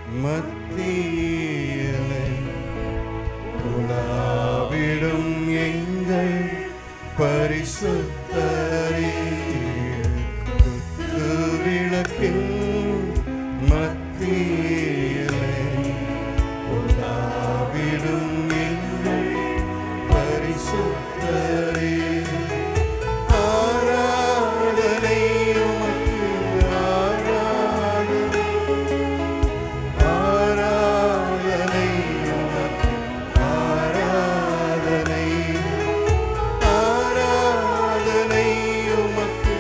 மத்தியிலே உலாவிடும் எங்கள் பரிசுத்தரே குத்து விளக்கின் மத்தியிலே உலாவிடும் எங்கள் பரிசுத்தரே ஆராதனை உமக்கு ஆராதனை ஆராதனை உமக்கு ஆராதனை ஆராதனை உமக்கு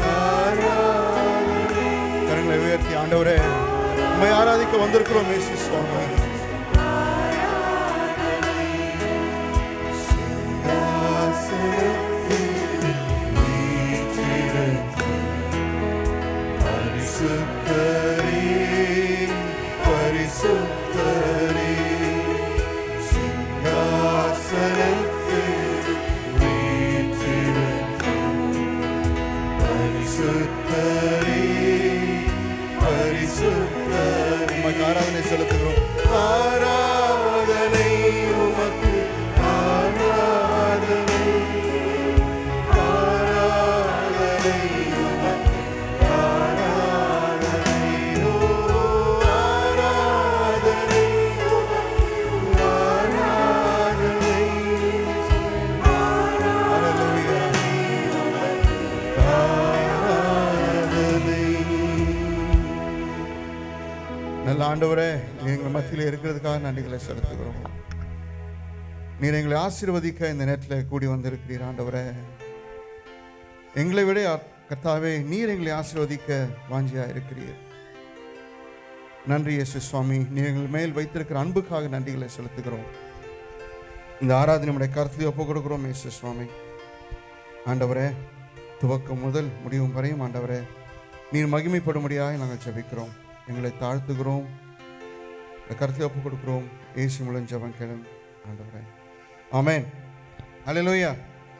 ஆராதனை கரங்களை உயர்த்தி ஆண்டவரே உம்மை ஆராதிக்க வந்திருக்கிறோம் இயேசு சுவாமி சிங்காசனத்தில் வீற்றிருக்கும் பரிசுத்தரே பரிசுத்தரே சிங்காசனத்தில் வீற்றிருக்கும் பரிசுத்தரே பரிசுத்தரே உமக்கு ஆராதனை செலுத்துகிறோம் ஆராதனை உமக்கு ஆராதனை ஆராதனை உமக்கு ஆராதனை ஓ ஆராதனை உமக்கு ஆராதனை ஹalleluya ஆராதனை நல்ல ஆண்டவரே எங்கள் மத்தியில் இருக்கிறதுக்காக நன்றிகளை செலுத்துகிறோம் நீர் எங்களை ஆசீர்வதிக்க இந்த நேரத்தில் கூடி வந்திருக்கிறீர் ஆண்டவரே எங்களை விட ஆ- கர்த்தாவே நீர் எங்களை ஆசீர்வதிக்க வாஞ்சியா இருக்கிறீர் நன்றி இயேசு சுவாமி நீர் எங்கள் மேல் வைத்திருக்கிற அன்புக்காக நன்றிகளை செலுத்துகிறோம் இந்த ஆராதனை நம்முடைய கருத்தில் ஒப்பு கொடுக்கிறோம் இயேசு சுவாமி ஆண்டவரே துவக்கம் முதல் முடிவும் வரையும் ஆண்டவரே நீர் மகிமைப்படும்படியாக நாங்கள் ஜெபிக்கிறோம் எங்களை தாழ்த்துகிறோம் இந்த கருத்தில் ஒப்பு கொடுக்கிறோம் ஏசு மூலம் ஜெபம் கேளும் ஆண்டவரே ஆமென் அல்லேலூயா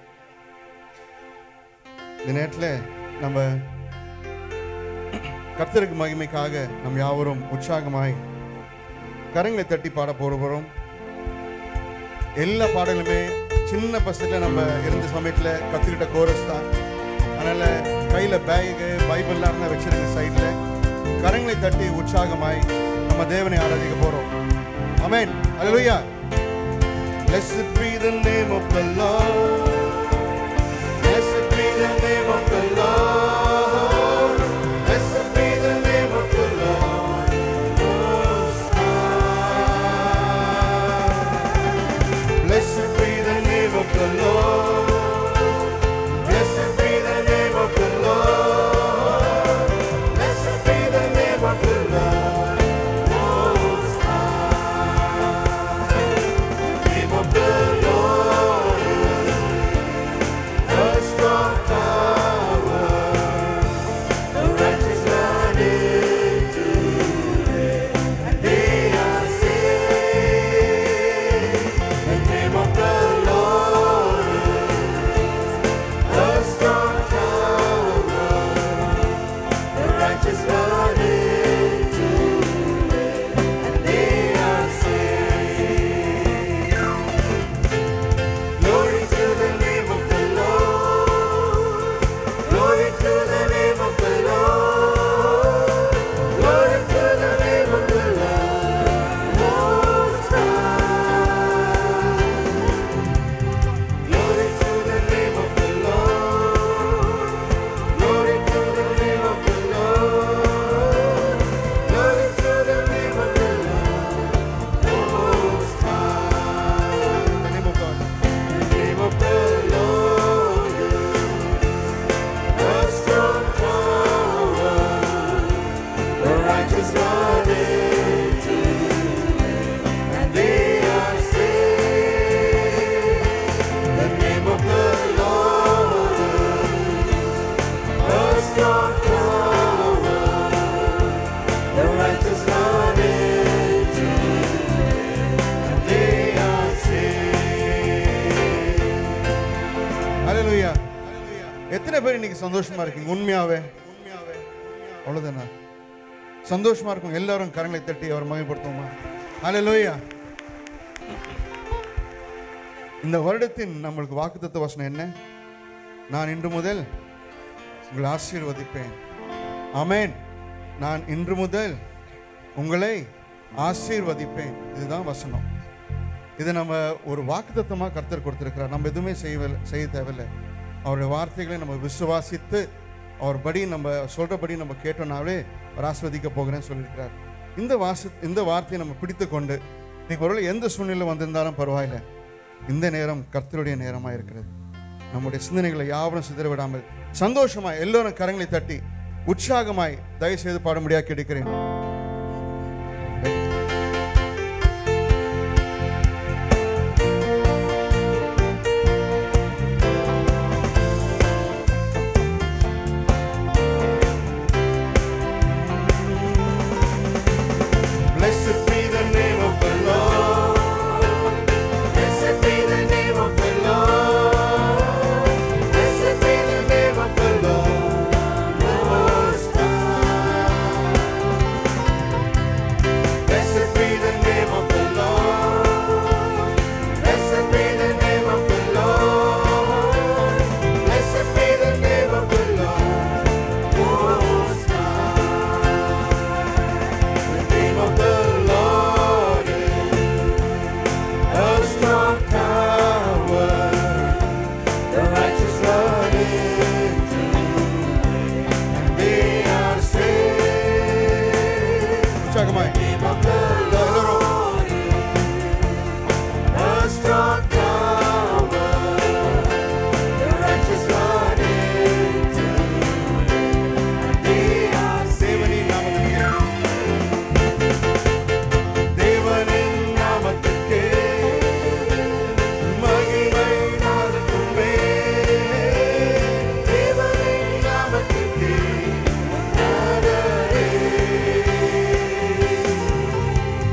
இந்த நேரத்தில் நம்ம கர்த்தருக்கு மகிமைக்காக நம் யாவரும் உற்சாகமாய் கரங்களை தட்டி பாட போகிறோம் எல்லா பாடலுமே சின்ன பசத்தில் நம்ம இருந்த சமயத்தில் கற்றுக்கிட்ட கோரஸ் தான் அதனால் கையில் பேகு பைபிள்லாம் இருந்தால் வச்சிருங்க சைடில் கரங்களை தட்டி உற்சாகமாய் நம்ம தேவனை ஆராதிக்க போகிறோம் அமேன் அல்லேலூயா Blessed be the name of the Lord. Blessed be the name of the Lord. Blessed be the name of the Lord. Most High. Blessed be the name of the Lord. Blessed be the name of the Lord. Blessed be the name of the Lord. Most High. Name of the Lord. A strong tower. The righteous run into it, and they are saved. The name of the Lord is a strong tower. The righteous run into it, and they are saved. Glory to the name of the Lord. Glory to the name of the Lord. Glory to the name of the Lord. Most High. Glory to the name of the Lord. Glory to the name of the Lord. Glory to the name of the Lord. Most High. The name of God. The name of the Lord is a strong tower. The righteous run into it, and they are saved. The name of the Lord is a strong tower. The righteous run into it, and they are saved. Hallelujah. எத்தனை பேர் இன்னைக்கு சந்தோஷமா இருக்கீங்க உண்மையாவே அவ்வளவுதானா சந்தோஷமா இருக்கும் எல்லாரும் கரங்களை தட்டி அவர் மகிமைப்படுத்துவோமா ஹalleluya இந்த வருடத்தின் நம்மளுக்கு வாக்குத்தத்த வசனம் என்ன நான் இன்று முதல் உங்களை ஆசீர்வதிப்பேன் ஆமென் நான் இன்று முதல் உங்களை ஆசீர்வதிப்பேன் இதுதான் வசனம் இது நம்ம ஒரு வாக்குத்தத்தமாக கர்த்தர் கொடுத்திருக்கிறார் நம்ம எதுவுமே செய்யவில்லை செய்ய தேவையில்லை அவருடைய வார்த்தைகளை நம்ம விசுவாசித்து அவர் படி நம்ம சொல்றபடி நம்ம கேட்டோம்னாவே அவர் ஆஸ்வதிக்க போகிறேன்னு சொல்லியிருக்கிறார் இந்த வாச இந்த வார்த்தையை நம்ம பிடித்து கொண்டு நீங்கள் ஒருவேளை எந்த சூழ்நிலை வந்திருந்தாலும் பரவாயில்லை இந்த நேரம் கர்த்தருடைய நேரமாக இருக்கிறது நம்முடைய சிந்தனைகளை யாவரும் சிதற விடாமல் சந்தோஷமாய் எல்லோரும் கரங்களை தட்டி உற்சாகமாய் தயவு செய்து பாடும்படியாக கேட்கிறேன் Blessed be the name of the Lord. Blessed be the name of the Lord. Blessed be the name of the Lord. Most High. Blessed be the name of the Lord. Blessed be the name of the Lord. Blessed be the name of the Lord. Most High. The name of the Lord is a strong tower. The righteous run into it, and they are saved. உற்சாகமாய். எல்லாரும். A strong tower. The righteous run into it, and they are saved. தேவனின் நாமத்துக்கே மகிமை நாதத்துமே. தேவனின் நாமத்துக்கே நாதரே.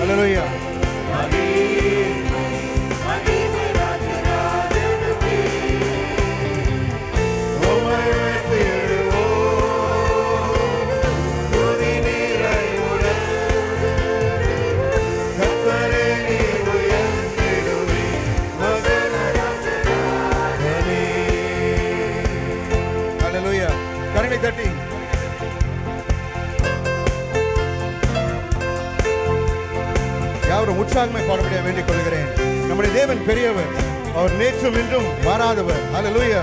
அல்லேலூயா உம்மை உயர்த்திடுவோம். துதி நிறைவுடன். கர்த்தரே நீர் உயர்ந்திடுவீர். மகனே. அல்லேலூயா. கரங்களை தட்டி யாவரும் உற்சாகமாய் பாடுபடியா வேண்டிக் கொள்கிறேன் நம்முடைய தேவன் பெரியவர் அவர் நேற்றும் இன்றும் மாறாதவர் அல்லேலூயா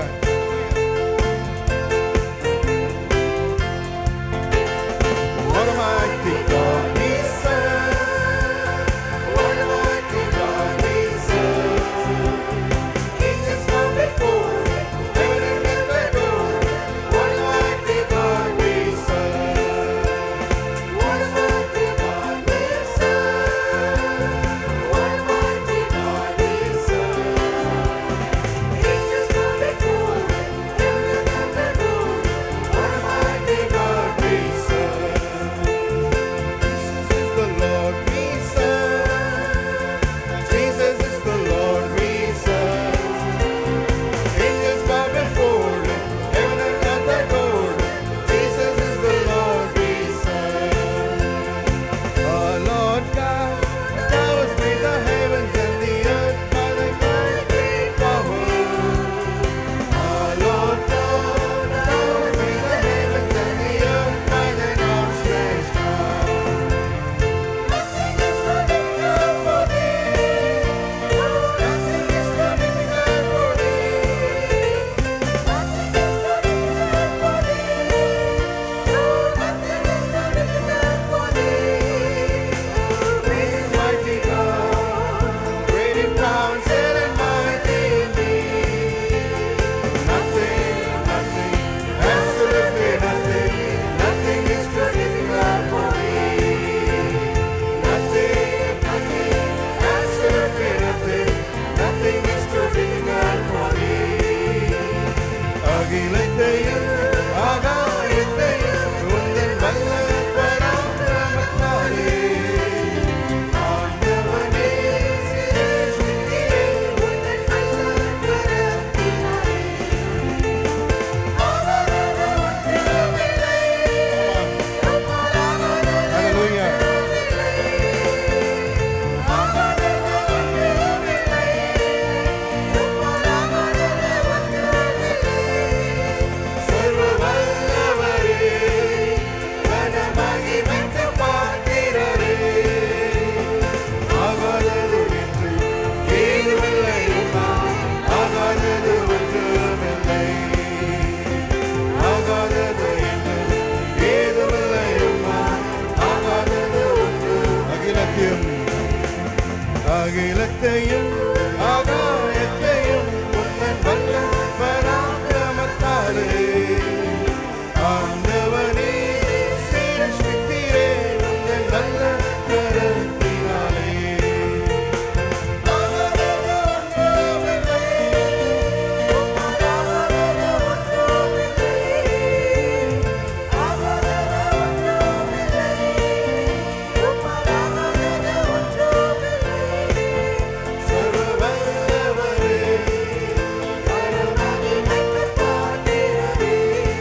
What a mighty God we serve. What a mighty God we serve. Angels bow before Him, heaven and earth adore Him. What a mighty God we serve. What a mighty God we serve. What a mighty God we serve. Angels bow before Him, heaven and earth adore Him. What a mighty God we serve. Jesus is the Lord we serve. Jesus is the Lord we serve. Angels bow before Him, heaven and earth adore Him. Jesus is the Lord we serve. Our Lord God, Thou hast made the heavens and the earth by Thy mighty power. Our Lord God, Thou hast made the heavens and the earth by Thine outstretched arm. Nothing is too difficult for Thee. Nothing is too difficult for Thee. Nothing is too difficult for Thee. Nothing is too difficult for Thee. Great and mighty God, great in power and still and mighty indeed. Nothing, nothing, absolutely nothing, nothing is too difficult for Thee. Nothing, nothing, absolutely nothing, nothing is too difficult for Thee. அகிலத்தையும் ஆகாயத்தையும் உந்தன் வல்ல பராக்கிரமத்தாலே ஆண்டவனே சிருஷ்டியே உந்தன் வல்ல கரத்தினாலே ஆராதனை ஒன்றுமில்லை. Hallelujah. ஆராதனை ஒன்றுமில்லை. ஆராதனை ஒன்றுமில்லை. சர்வ வல்லவரே, கனமகிமைக்கு பாத்திரரே. ஆகாதது என்று ஏதுமில்லை அம்மா, ஆகாதது ஒன்றுமில்லை. ஆகாதது என்று ஏதுமில்லை அம்மா, ஆகாதது ஒன்று. அகிலத்தையும் அகிலத்தையும் ஆகாயத்தையும் உந்தன் வல்ல பராக்கிரமத்தாலே ஆண்டவனே சிருஷ்டித்தீரே உந்தன் நல்ல கரத்தினாலே ஆகாதது ஒன்றுமில்லை. ஆகாதது ஒன்றுமில்லை. ஆகாதது ஒன்றுமில்லை. ஆகாதது ஒன்றுமில்லை. சர்வ வல்லவரே, கனமகிமைக்கு பாத்திரரே.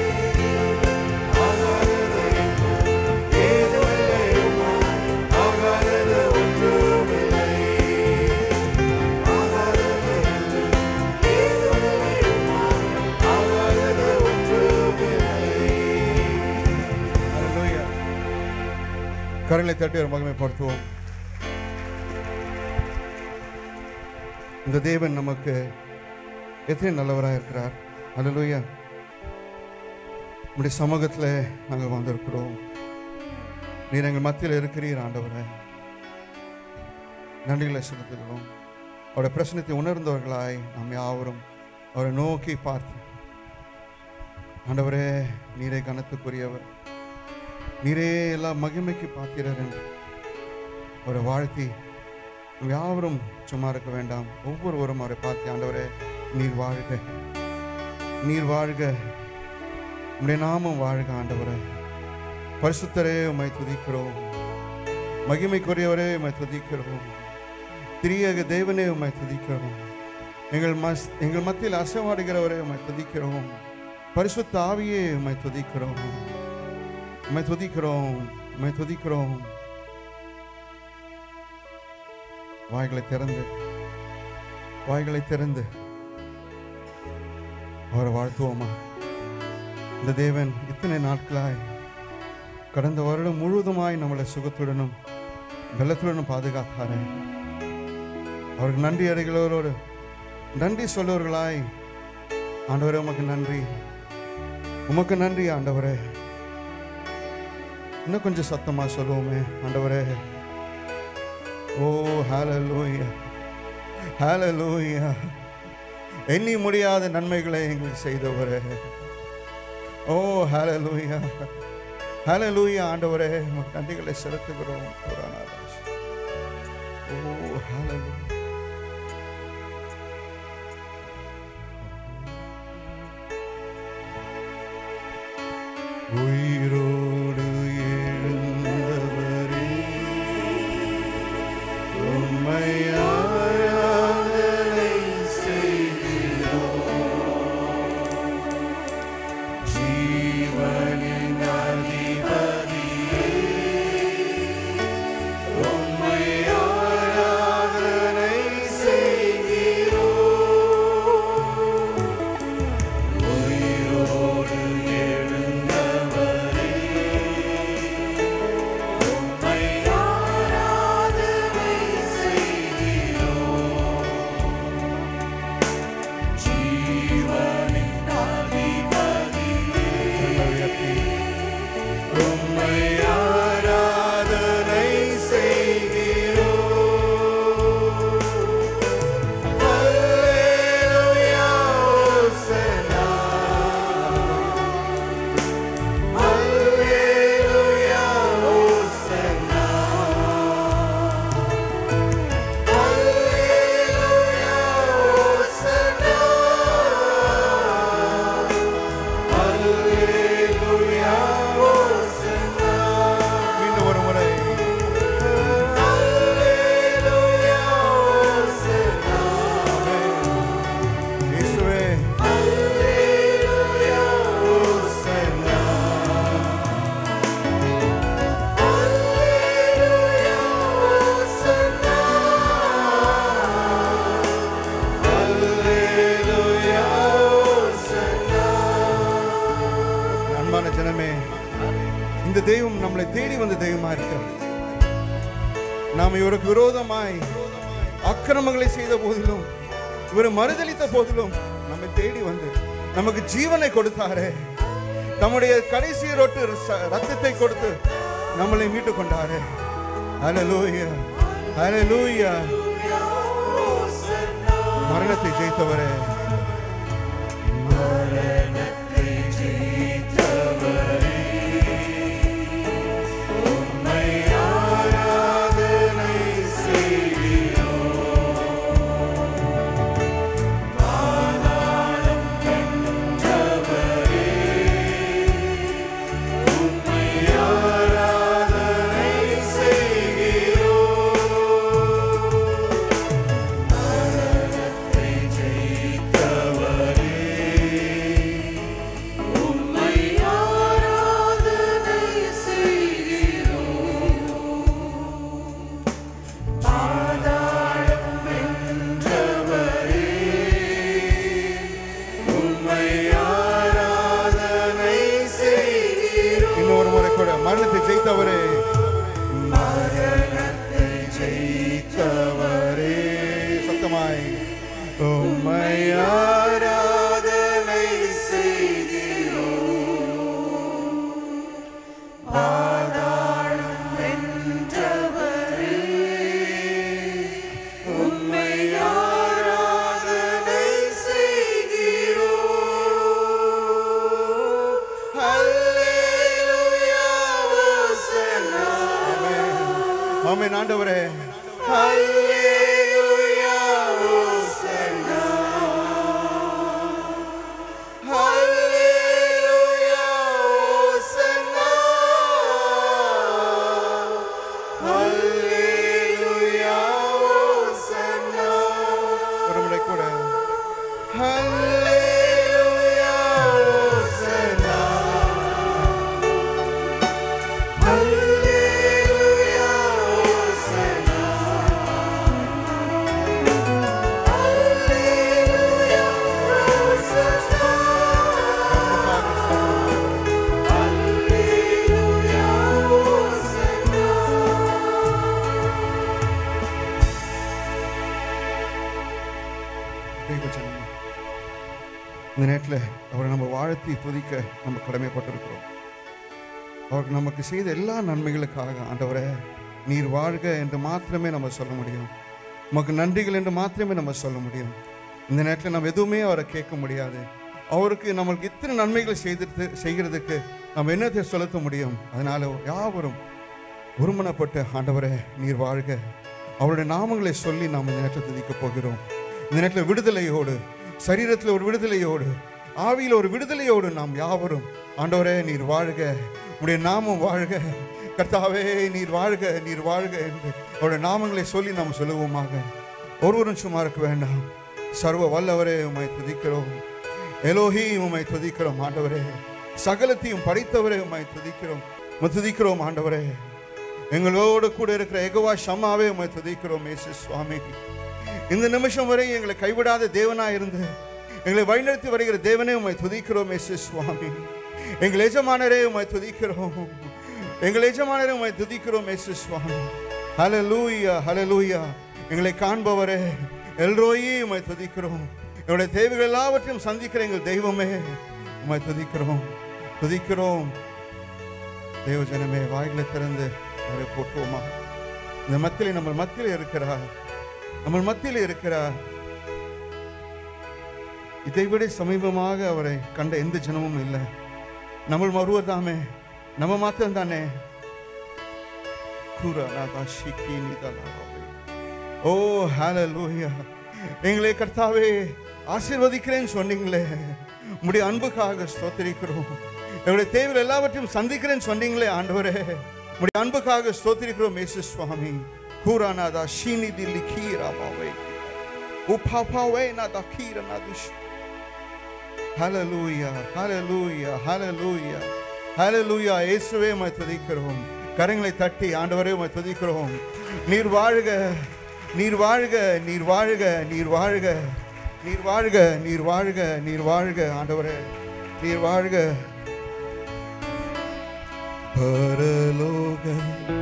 ஆகாதது என்று ஏதுமில்லை அம்மா, ஆகாதது ஒன்றுமில்லை. ஆகாதது என்று ஏதுமில்லை அம்மா, ஆகாதது ஒன்றுமில்லை. Hallelujah. கரங்களை தட்டி ஒரு மகிமைப்படுத்துவோம் இந்த தேவன் நமக்கு எத்தனை நல்லவராக இருக்கிறார் அல்லேலூயா உங்களுடைய சமூகத்தில் நாங்கள் வந்திருக்கிறோம் நீர் எங்கள் மத்தியில் இருக்கிறீர் ஆண்டவரே நன்றிகளை செலுத்துகிறோம் அவருடைய பிரச்சனத்தை உணர்ந்தவர்களாய் நாம் யாவரும் அவரை நோக்கி பார்த்து ஆண்டவரே நீரே கனத்துக்குரியவர் நீரே எல்லா மகிமைக்கு பாத்திரர் என்று அவரை வாழ்த்தி நாம் யாவரும் சும்மா இருக்க வேண்டாம் ஒவ்வொருவரும் அவரை பார்த்து ஆண்டவரே நீர் வாழ்க நீர் வாழ்க உம்முடைய நாமம் வாழ்க ஆண்டவரே பரிசுத்தரே உம்மை துதிக்கிறோம் மகிமைக்குரியவரே உம்மை துதிக்கிறோம் திரியக தேவனே உம்மை துதிக்கிறோம் எங்கள் மஸ் எங்கள் மத்தியில் அசைவாடுகிறவரே உம்மை துதிக்கிறோம் பரிசுத்த ஆவியே உம்மை துதிக்கிறோம் உம்மை துதிக்கிறோம் உம்மை துதிக்கிறோம் வாய்களை திறந்து வாய்களை திறந்து அவரை வாழ்த்துவோமா இந்த தேவன் இத்தனை நாட்களாய் கடந்த வருடம் முழுவதுமாய் நம்மளை சுகத்துடனும் பலத்துடனும் பாதுகாத்தாரே அவருக்கு நன்றி அடைகளோடு நன்றி சொல்லுவர்களாய் ஆண்டவரே உமக்கு நன்றி உமக்கு நன்றி ஆண்டவரே இன்னும் கொஞ்சம் சத்தமா சொல்லுவோமே ஆண்டவரே ஓ ஹalleluya ஹalleluya எண்ணி முடியாத நன்மைகளை எங்களுக்கு செய்தவரே ஓ ஹalleluya ஹalleluya ஆண்டவரே உமக்கு நன்றிகளை செலுத்துகிறோம் புராணாதாஸ் ஓ ஹalleluya உயிரோடு எழுந்தவரே உம்மை ஆராதனை செய்கிறோம். ஜீவனின் அதிபதியே, உம்மை ஆராதனை செய்கிறோம். உயிரோடு எழுந்தவரே, உம்மை ஆராதனை செய்கிறோம். ஜீவனின் அதிபதியே, உம்மை ஆராதனை செய்கிறோம். அல்லேலூயா, ஓசன்னா. அல்லேலூயா, ஓசன்னா. அல்லேலூயா, ஓசன்னா. அல்லேலூயா, ஓசன்னா. மீண்டும் ஒரு முறை அல்லேலூயா, ஓசன்னா. இயேசுவே அல்லேலூயா, ஓசன்னா. அல்லேலூயா, ஓசன்னா. அல்லேலூயா, ஓசன்னா. அன்பான ஜனமே இந்த தெய்வம் நம்மளை தேடி வந்த தெய்வமா இருக்கிறது நாம் இவருக்கு விரோதமாய் அக்கிரமங்களை செய்த போதிலும் இவர் மறுதளித்த போதிலும் நம்மை தேடி வந்து நமக்கு ஜீவனை கொடுத்தாரே நம்முடைய கடைசி ரொட்டு ச- ரத்தத்தை கொடுத்து நம்மளை மீட்டு கொண்டாரே ஹalleluya ஹalleluya மரணத்தை ஜெயித்தவரே மரணத்தை ஜெயித்தவரே உம்மை ஆராதனை செய்கிறோம் பாதாளம் வென்றவரே உம்மை ஆராதனை செய்கிறோம் மரணத்தை ஜெயித்தவரே உம்மை ஆராதனை செய்கிறோம் பாதாளம் வென்றவரே உம்மை ஆராதனை செய்கிறோம் இன்னொரு முறை கூட மரணத்தை ஜெயித்தவரே மரணத்தை ஜெயித்தவரே சத்தமாய் உம்மை ஆராதனை செய்கிறோம் பாதாளம் வென்றவரே உம்மை ஆராதனை செய்கிறோம் ஹல்லேலூயா ஓசன்னா ஆமென் ஆண்டவரே ஹல்லேலூயா ஓசன்னா ஹல்லேலூயா ஓசன்னா இந்த நேரத்தில் அவரை நம்ம வாழ்த்தி துதிக்க நம்ம கடமைப்பட்டிருக்கிறோம் அவருக்கு நமக்கு செய்த எல்லா நன்மைகளுக்காக ஆண்டவரே நீர் வாழ்க என்று மாத்திரமே நம்ம சொல்ல முடியும் உமக்கு நன்றிகள் என்று மாத்திரமே நம்ம சொல்ல முடியும் இந்த நேரத்தில் நம்ம எதுவுமே அவரை கேட்க முடியாது அவருக்கு நம்மளுக்கு இத்தனை நன்மைகள் செய்திட்டு செய்கிறதுக்கு நம்ம என்னத்தை செலுத்த முடியும் அதனால யாவரும் ஒருமனப்பட்டு ஆண்டவரே நீர் வாழ்க அவருடைய நாமங்களை சொல்லி நாம் இந்த நேரத்தில் துதிக்க போகிறோம் இந்த நேரத்தில் விடுதலையோடு சரீரத்தில் ஒரு விடுதலையோடு ஆவியில் ஒரு விடுதலையோடு நாம் யாவரும் ஆண்டவரே நீர் வாழ்க உடைய நாமம் வாழ்க கர்த்தாவே நீர் வாழ்க நீர் வாழ்க என்று அவருடைய நாமங்களை சொல்லி நாம் சொல்லுவோமாக ஒருவரும் சும்மா இருக்க வேண்டாம் சர்வ வல்லவரே உம்மை துதிக்கிறோம் எலோஹி உம்மை துதிக்கிறோம் ஆண்டவரே சகலத்தையும் படைத்தவரே உம்மை துதிக்கிறோம் உம்மை துதிக்கிறோம் ஆண்டவரே எங்களோடு கூட இருக்கிற எகவா ஷம்மாவே உம்மை துதிக்கிறோம் இயேசு சுவாமி இந்த நிமிஷம் வரை எங்களை கைவிடாத தேவனா இருந்து எங்களை வழிநடத்தி வருகிற தேவனே உம்மை துதிக்கிறோம் இயேசு சுவாமி எங்கள் எஜமானரே உம்மை துதிக்கிறோம் எங்கள் எஜமானரே உம்மை துதிக்கிறோம் இயேசு சுவாமி ஹalleluya ஹalleluya எங்களை காண்பவரே எல்ரோயி உம்மை துதிக்கிறோம் எங்களுடைய தேவைகள் எல்லாவற்றையும் சந்திக்கிற எங்கள் தெய்வமே உம்மை துதிக்கிறோம் துதிக்கிறோம் தேவ ஜனமே வாய்களை திறந்து அவரை போற்றுவோமா இந்த மத்தியில் நம்ம மத்தியில் இருக்கிறார் நம்ம மத்தியில் இருக்கிறார் இதைவிட சமீபமாக அவரை கண்ட எந்த ஜனமும் இல்லை நம்ம ஒருவர் தாமே நம்ம மாத்திரம் தானே ஓ ஹalleluya எங்களை கர்த்தாவே ஆசீர்வதிக்கிறேன்னு சொன்னீங்களே உம்முடைய அன்புக்காக ஸ்தோத்திரிக்கிறோம் எங்களுடைய தேவைகள் எல்லாவற்றையும் சந்திக்கிறேன்னு சொன்னீங்களே ஆண்டவரே உம்முடைய அன்புக்காக ஸ்தோத்திரிக்கிறோம் இயேசு சுவாமி கூரானாதா ஷீனி தில்லி கீராமாவை உப்பாப்பாவே நாதா கீரநாதுஷ் ஹalleluya ஹalleluya ஹalleluya ஹalleluya இயேசுவே உம்மை துதிக்கிறோம் கரங்களை தட்டி ஆண்டவரே உம்மை துதிக்கிறோம் நீர் வாழ்க நீர் வாழ்க நீர் வாழ்க நீர் வாழ்க நீர் வாழ்க நீர் வாழ்க நீர் வாழ்க ஆண்டவரே நீர் வாழ்க பரலோக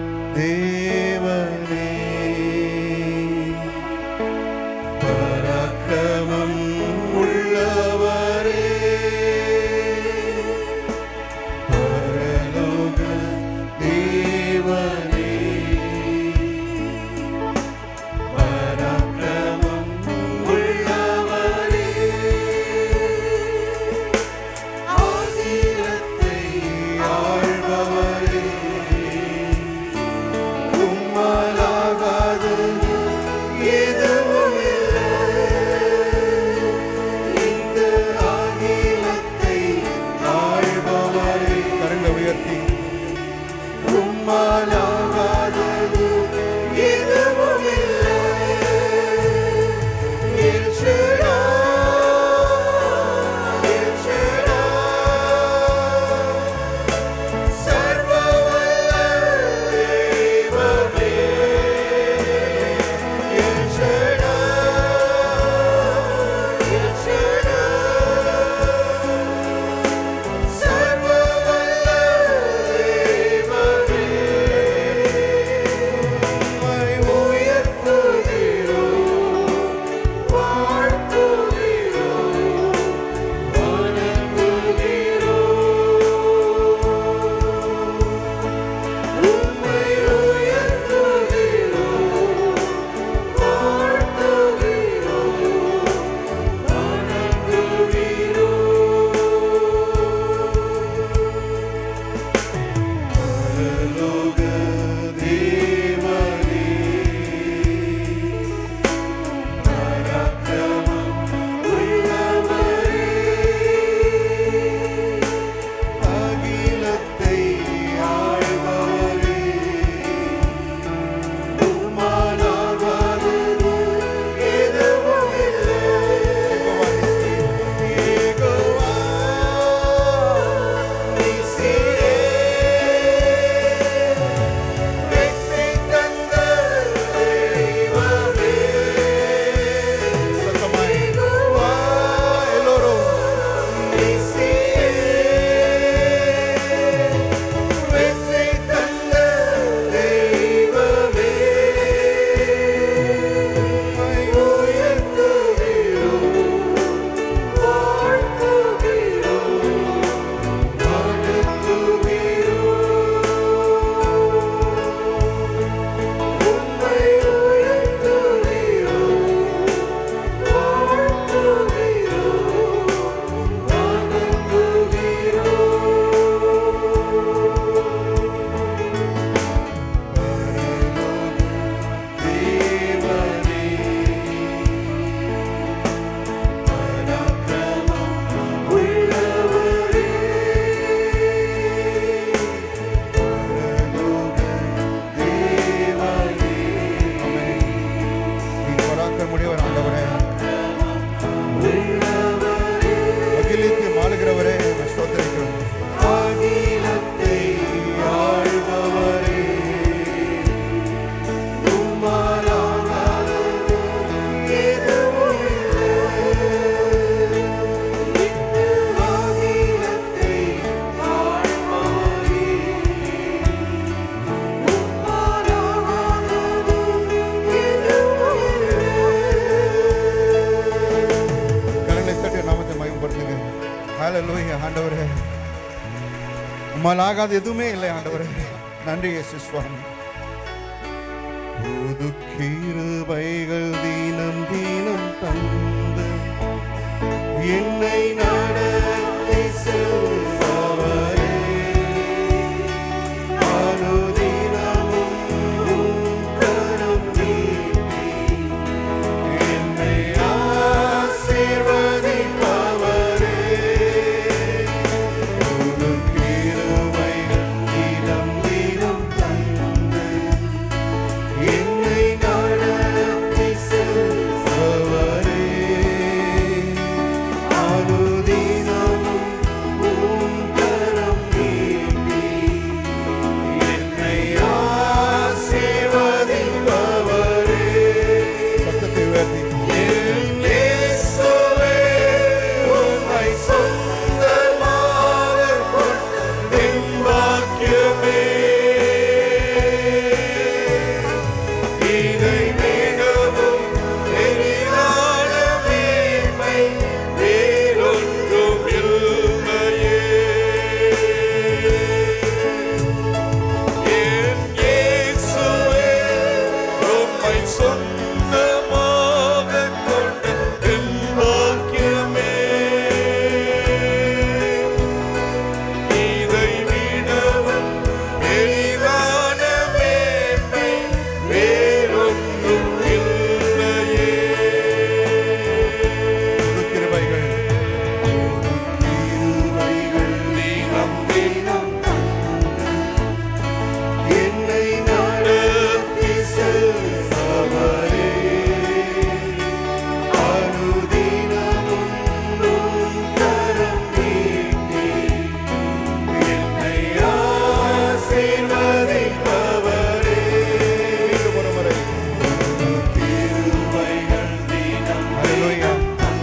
தேவனே பராக்கிரமம் உள்ளவரே பரலோக தேவனே பராக்கிரமம் உள்ளவரே ஆதிரத்தை ஆழ்பவரே உம்மலாக உம்மால் ஆகாத எதுவுமே இல்லை ஆண்டவரே நன்றி இயேசு சுவாமி புது கிருபைகள் தினம் தினம் தந்து என்னை நடத்தி செல்பவரே அனுதினமும் உம் கரம் நீட்டி என்னை ஆசீர்வதிப்பவரே புது கிருபைகள் தினம் தினம் தந்து என்னை நடத்தி செல்பவரே அனுதினமும் உம் கரம் நீட்டி என்னை ஆசீர்வதிப்பவரே சத்தத்தை உயர்த்தி என் இயேசுவே உம்மை சொந்தமாகக் கொண்ட என் பாக்கியமே இதை மிகவும் பெரிதான மேன்மை வேறொன்றும் இல்லையே. என் இயேசுவே, உம்மை சொந்தமாகக் கொண்ட என் பாக்கியமே. இதை விடவும் பெரிதான மேன்மை வேறொன்றும் இல்லையே. கிருபைகள் கிருபைகள் தினம் தினம் என்னை நடத்தி செல்பவரே அனுதினமும் உம் கரம் நீட்டி என்னை ஆசீர்வதிப்பவரே மீண்டும் ஒரு முறை கிருபைகள் தினம் ஹalleluya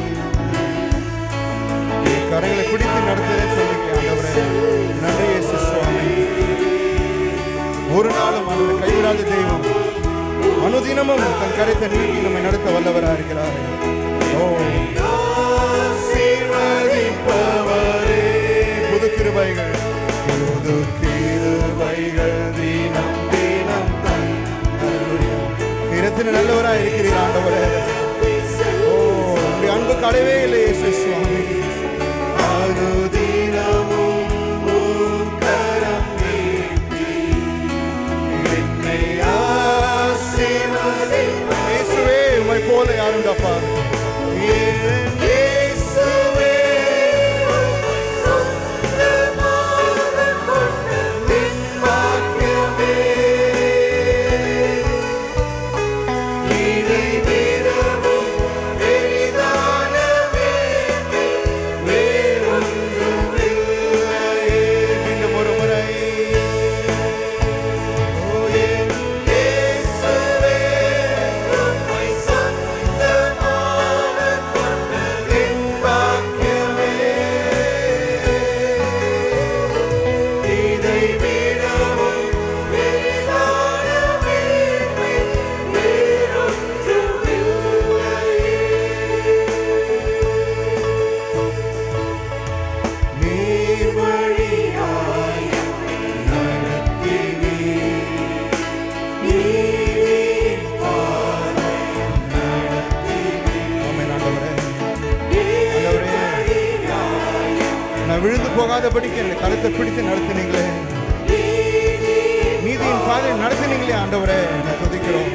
என் கரங்களை பிடித்து நடத்துறேன்னு சொல்லுங்க ஆண்டவரே நன்றி இயேசு சுவாமி ஒரு நாளும் அவரை கைவிடாத தெய்வம் அனுதினமும் தன் கரைத்தை நீட்டி நம்மை நடத்த வல்லவரா இருக்கிறார் ஓ ஆசீர்வதிப்பவரே புது கிருபைகள் புது கிருபைகள் தினம் தினம் தன் ஹalleluya. நீர் எத்தனை நல்லவரா இருக்கிறீர் ஆண்டவரே ஓ உங்களுடைய அன்பு கடவே இல்லை இயேசு சுவாமி அனுதினமும் உம் கரம் நீட்டி என்னை ஆசீர்வதிப்பவரே. இயேசுவே உம்மை போல யாருண்டப்பா என் இயேசுவே, உம்மை சொந்தமாகக் கொண்ட என் பாக்கியமே. இதை விடவும் பெரிதான மேன்மை வேறொன்றும் இல்லையே. மீண்டும் ஒரு முறை ஓ, என் இயேசுவே, உம்மை சொந்தமாகக் கொண்ட என் பாக்கியமே. இதை விடவும் பெரிதான மேன்மை வேறொன்றும் இல்லையே. நீர் வழியாய் நடத்தினீர். நீரின் பாதையில் நடத்தினீர். ஆமென் ஆண்டவரே. ஆண்டவரே, நான் விழுந்து போகாதபடிக்கு என்னை கருத்தை பிடித்து நடத்தினீங்களே நீதியின் பாதை நடத்தினீங்களே ஆண்டவரே நான் துதிக்கிறோம்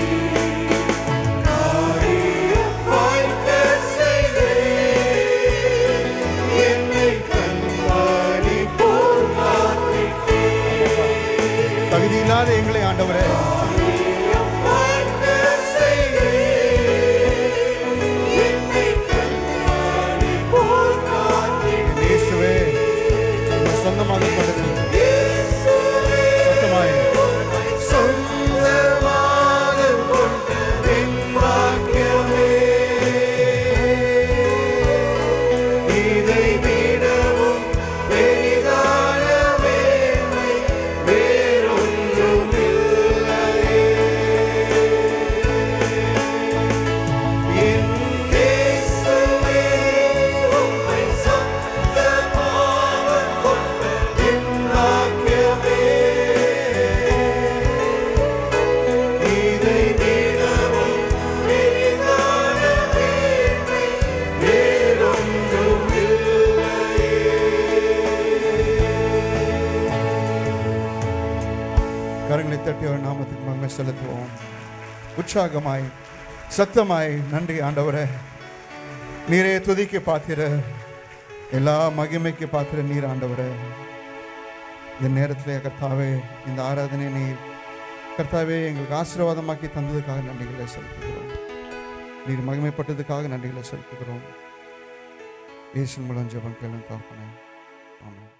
தகுதியில்லாத எங்களை ஆண்டவரே என் இயேசுவே உம்மை சொந்தமாக கொண்டது சத்தமாய் சொந்தமாக கரங்களை தட்டி அவர் நாமத்துக்கு மகிமை செலுத்துவோம் உற்சாகமாய் சத்தமாய் நன்றி ஆண்டவரே நீரே துதிக்கு பாத்திர எல்லா மகிமைக்கு பாத்திர நீர் ஆண்டவரே இந்த நேரத்தில் கர்த்தாவே இந்த ஆராதனை நீர் கர்த்தாவே எங்களுக்கு ஆசீர்வாதமாக்கி தந்ததுக்காக நன்றிகளை செலுத்துகிறோம் நீர் மகிமைப்பட்டதுக்காக நன்றிகளை செலுத்துகிறோம் இயேசு மூலம் ஜெபம் கேளும் தாப்பனே ஆமென்